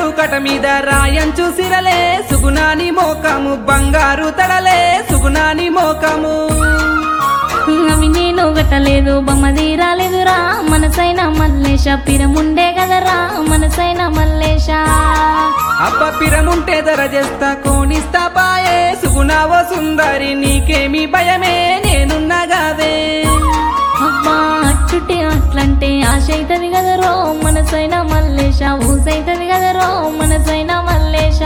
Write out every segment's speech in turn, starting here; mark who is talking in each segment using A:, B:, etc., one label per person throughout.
A: కట మీద రాయంచు సిరలే సుగుణాని మోకము బంగారు తడలే సుగుణాని మోకము
B: అవి నేను గట్టలేదు బొమ్మది రాలేదురా మనసైన మల్లేశ పిరముండే కదరా మనసైన మల్లేశ
A: అబ్బ పిరముంటే ధర చేస్తా కోనిస్తా పాయే సుగుణావో సుందరి నీకేమి భయమే నేనున్నగాదే
B: అబ్బా అట్టుటి అట్లంటే ఆశైతది కదరో మనసైన మల్లేశ ఊసైతది కదరో మనసైన మల్లేశ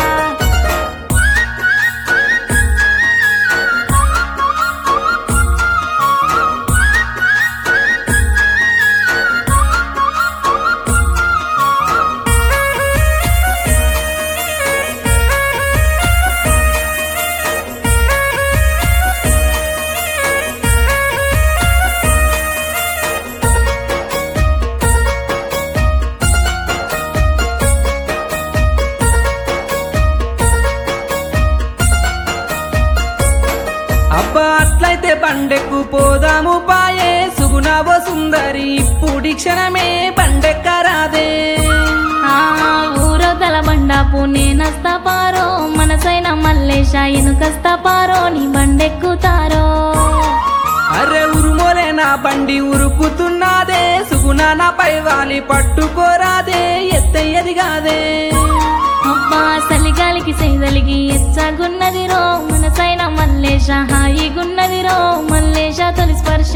A: అబ్బా అట్లయితే బండెక్కు పోదాము పాయే సుగుణావో సుందరి ఇప్పుడు క్షణమే బండెక్కరాదే
B: ఆ ఊరవతల బండాపు నేనస్తా పారో మనసైన మల్లేశ ఇనుకస్తా పారో నీ బండెక్కుతారో
A: అరే ఉరుమోలే నా బండి ఉరుకుతున్నదే సుగుణాన పైవాలి పట్టుకోరాదే ఎత్తయ్యది కాదే
B: అబ్బా చలిగాలికి సైదలిగి ఎచ్చగున్నదిరో మనసైన మల్లేశ హాయిగున్నదిరో మల్లేశ తొలి స్పర్శ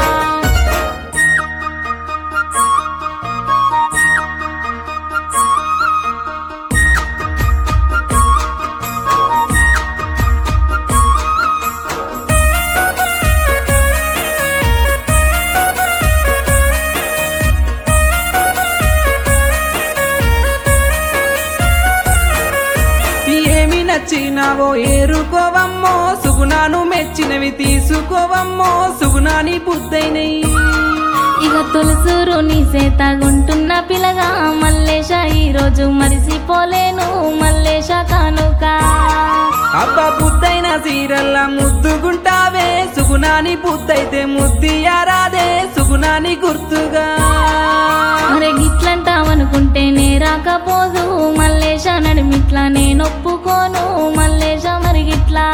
A: ఏమి నచ్చినావో ఏరుకోవమ్మో సుగుణాను మెచ్చినవి తీసుకోవమ్మో సుగుణాని బుద్ధైనయి
B: ఇక తులసూరు నీ సేతగుంటున్న పిల్లగా మల్లేశ ఈ రోజు మరిసిపోలేను మల్లేశ కానుక
A: అబ్బ బుద్ధైన సీరల్ల ముద్దుగుంటావే సుగుణాని బుద్ధైతే ముద్దియారాదే సుగుణాని గుర్తుగా
B: అరే గిట్లంటావనుకుంటే నే రాకపోదు మల్లేశ నడిమిట్లా నేనొప్పుకోను మల్లేశ మరి గిట్లా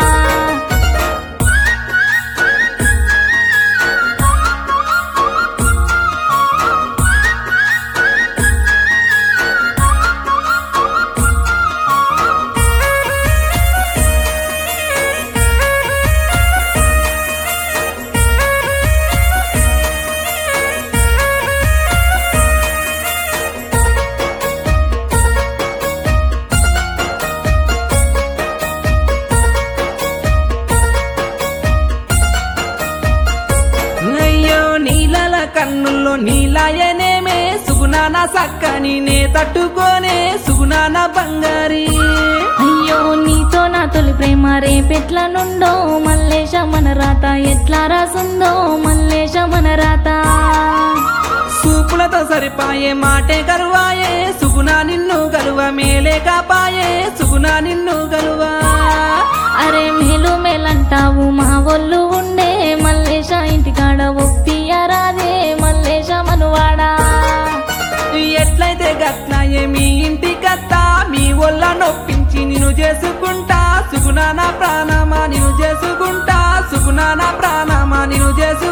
A: అయ్యో నీలల కన్నుల్లో నీలాయనేమే సుగుణాన సక్కని నే తట్టుకోనే సుగుణాన బంగారి
B: అయ్యో నీతో నా తొలి ప్రేమ రేపెట్ల నుండో మల్లేశ మన రాత ఎట్లా రాసుందో మల్లేశ మన రాత
A: సూపులతో సరిపాయే మాటే గరువాయే సుగుణా నిన్ను గలువ మేలే కాపాయే సుగుణా నిన్ను గలువా
B: అరే మేలు మేలంటావు మా ఒళ్ళు ఉండే మల్లేశ ఇంటికాడ ఒప్పియరాదే మల్లేశ మనువాడా
A: ఎట్లయితే గట్లాయే మీ ఇంటి కత్త మీ ఒళ్ళ నొప్పించి నిన్ను చేసుకుంటా సుగుణాన ప్రాణమా నిన్ను చేసుకుంటా సుగుణాన ప్రాణమా నిన్ను చేసుకుంటా